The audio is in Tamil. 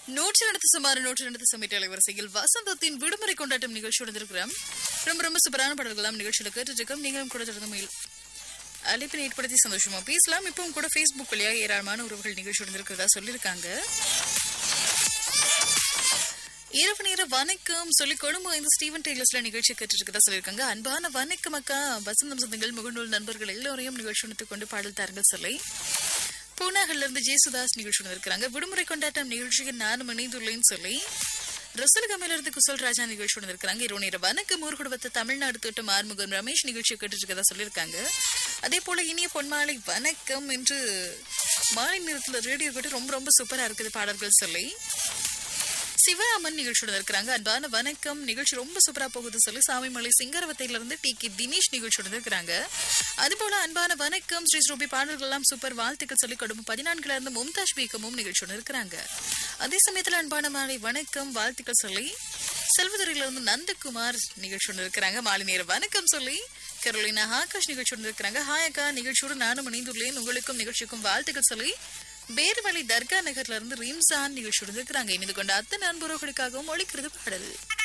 நூற்றி நடத்து சுமார் நூற்றி நடத்து சமையல் அலைவரிசையில் வசந்தத்தின் விடுமுறை கொண்டாட்டம் நிகழ்ச்சி நடந்திருக்கிறோம் ரொம்ப ரொம்ப சூப்பரான பாடல்களாம் நிகழ்ச்சியில் கேட்டுருக்கோம் நீங்களும் கூட தொடர்ந்து மயில் அழைப்பினை ஏற்படுத்தி சந்தோஷமா பேசலாம் இப்பவும் கூட ஃபேஸ்புக் வழியாக ஏராளமான உறவுகள் நிகழ்ச்சி நடந்திருக்கிறதா சொல்லியிருக்காங்க இரவு நேர வணக்கம் சொல்லி கொழும்பு இந்த ஸ்டீவன் டெய்லர்ஸ்ல நிகழ்ச்சி கேட்டுருக்கதா சொல்லியிருக்காங்க அன்பான வணக்கம் அக்கா வசந்தம் சொந்தங்கள் முகநூல் நண்பர்கள் எல்லோரையும் நிகழ்ச்சி நடத்தி கொண்டு பாடல் தாருங்கள் சொல்லி பூனாகல்ல இருந்து ஜேசுதாஸ் நிகழ்ச்சி இருக்கிறாங்க விடுமுறை கொண்டாட்டம் நிகழ்ச்சிக்கு நானும் இணைந்துள்ளேன்னு சொல்லி ரசலகமையில இருந்து குசல் ராஜா நிகழ்ச்சி இருக்கிறாங்க இரவு நேர வணக்கம் ஊர் குடும்பத்தை தமிழ்நாடு தோட்டம் ஆறுமுகம் ரமேஷ் நிகழ்ச்சி கேட்டுட்டு இருக்கதா சொல்லியிருக்காங்க அதே போல இனிய பொன்மாலை வணக்கம் என்று மாலை நேரத்துல ரேடியோ கேட்டு ரொம்ப ரொம்ப சூப்பரா இருக்குது பாடல்கள் சொல்லி சிவராமன் நிகழ்ச்சியோட இருக்கிறாங்க அன்பான வணக்கம் நிகழ்ச்சி ரொம்ப சூப்பரா போகுது சொல்லி சாமிமலை சிங்கரவத்தையில இருந்து டி கே தினேஷ் நிகழ்ச்சியோட இருக்கிறாங்க அதுபோல அன்பான வணக்கம் ஸ்ரீ ஸ்ரூபி பாடல்கள் எல்லாம் சூப்பர் வாழ்த்துக்கள் சொல்லி கொடுக்கும் பதினான்குல இருந்து மும்தாஜ் பேகமும் நிகழ்ச்சியோட இருக்கிறாங்க அதே சமயத்துல அன்பான மாலை வணக்கம் வாழ்த்துக்கள் சொல்லி செல்வதுறையில இருந்து நந்தகுமார் நிகழ்ச்சியோட இருக்கிறாங்க மாலை நேர வணக்கம் சொல்லி கரோலினா ஆகாஷ் நிகழ்ச்சியோட இருக்கிறாங்க ஹாய் அக்கா நிகழ்ச்சியோடு நானும் இணைந்துள்ளேன் உங்களுக்கும் நிகழ்ச்சிக்கும் வாழ்த்துக்கள் சொல்லி பேர்வழி தர்கா நகர்ல இருந்து ரீம்சான் நிகழ்ச்சியோட இருக்கிறாங்க இணைந்து கொண்ட அத்தனை அன்புறவுகளுக்காகவும் ஒழிக்கிறது பாடல்